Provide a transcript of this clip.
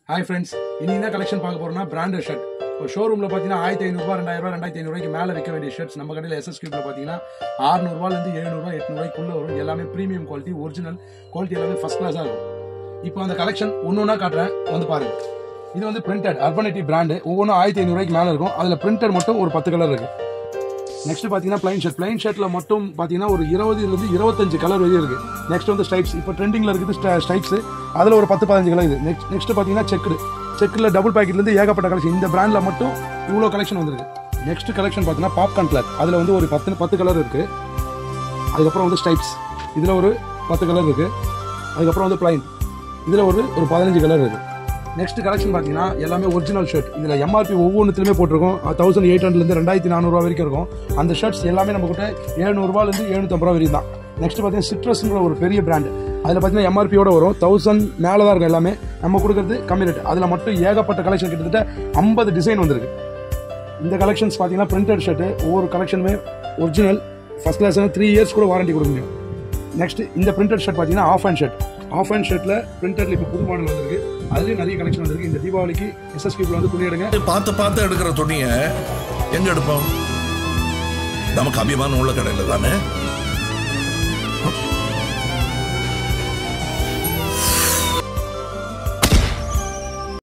hi friends இனி என்ன collection பார்க்க போறோம்னா பிராண்டட் ஷர்ட் இப்போ ஷோரூமில் பார்த்தீங்கன்னா ஆயிரத்தி ஐநூறுபா ரெண்டாயிரம் ரெண்டாயிரத்தி ஐநூறுக்கு மேலே விற்க வேண்டிய ஷர்ட்ஸ் நம்ம கடையில் எஸ்எஸ் கியூப்ல பார்த்தீங்கன்னா ஆறுநூறுவாலேருந்து எழுநூறுவா எட்நூறுவாய்க்குள்ள வரும் எல்லாமே ப்ரீமியம் குவாலிட்டி ஒரிஜினல் குவாலிட்டி எல்லாமே ஃபர்ஸ்ட் கிளாஸாக இருக்கும் இப்போ அந்த கலெக்ஷன் ஒன்று ஒன்றா காட்டுறேன் வந்து பாருங்க இது வந்து பிரிண்டட் அர்பனிட்டி பிராண்டு ஒவ்வொன்றும் ஆயிரத்தி ஐநூறுவாய்க்கு மேலே இருக்கும் அதில் பிரிண்டட் மட்டும் ஒரு பத்து கலர் இருக்கு நெக்ஸ்ட் பார்த்தீங்கன்னா பிளைன் ஷர்ட் பிளைன் ஷர்ட்ல மட்டும் பார்த்தீங்கன்னா ஒரு இருபதுலேருந்து இருபத்தஞ்சு கலர் வரையும் இருக்கு நெக்ஸ்ட் வந்து ஸ்டைப்ஸ் இப்போ ட்ரெண்டிங்ல இருக்குது ஸ்டைப்ஸ் அதில் ஒரு பத்து பதினஞ்சு கலர் இது நெக்ஸ்ட் நெக்ஸ்ட் பார்த்தீங்கன்னா செக்குடு செக்கில் டபுள் பாக்கெட்லேருந்து ஏகப்பட்ட கலெக்ஷன் இந்த பிராண்டில் மட்டும் இவ்வளோ கலெக்ஷன் வந்திருக்கு நெக்ஸ்ட் கலெக்ஷன் பார்த்தீங்கன்னா பாப்கார்ன் கலர் அதில் வந்து ஒரு பத்து பத்து கலர் இருக்கு அதுக்கப்புறம் வந்து ஸ்டைப்ஸ் இதில் ஒரு பத்து கலர் இருக்கு அதுக்கப்புறம் வந்து பிளைன் இதில் ஒரு ஒரு பதினஞ்சு கலர் இருக்கு நெக்ஸ்ட் கலெக்ஷன் பார்த்தீங்கன்னா எல்லாமே ஒரிஜினல் ஷர்ட் இதில் எம்ஆர்பி ஒவ்வொன்றுத்துலையுமே போட்டிருக்கோம் தௌசண்ட் எயிட் ஹண்ட்ரட்லேருந்து ரெண்டாயிரத்தி நானூறுரூவா வரைக்கும் இருக்கும் அந்த ஷர்ட்ஸ் எல்லாமே நம்ம கிட்ட எழுநூறுபாலேருந்து எழுநூத்தம்பது ரூபா வரைக்கும் தான் நெக்ஸ்ட் பார்த்தீங்கன்னா சிட்ரஸ்ங்கிற ஒரு பெரிய பிராண்ட் அதில் பார்த்தீங்கன்னா எம்ஆர்பியோட வரும் தௌசண்ட் மேலே தான் இருக்கும் எல்லாமே நம்ம கொடுக்குறது கம்மி ரேட் அதில் மட்டும் ஏகப்பட்ட கலெக்ஷன் கிட்டத்தட்ட ஐம்பது டிசைன் வந்திருக்கு இந்த கலெக்ஷன்ஸ் பார்த்தீங்கன்னா பிரிண்டட் ஷர்ட்டு ஒவ்வொரு கலெக்ஷனுமே original first class three years கூட வாரண்டி கொடுக்க முடியும் நெக்ஸ்ட் இந்த பிரிண்டட் ஷர்ட் பார்த்தீங்கன்னா half hand shirt half hand ஷர்ட்டில் பிரிண்டட்ல இப்போ புது மாடல் வந்திருக்கு அதுலேயும் நிறைய கலெக்ஷன் வந்திருக்கு இந்த தீபாவளிக்கு எஸ்எஸ்கியூப்ல வந்து துணி எடுங்க பார்த்து பார்த்து எடுக்கிற துணியை எங்க எடுப்போம் நமக்கு அபிமானம் உள்ள கடையில் தானே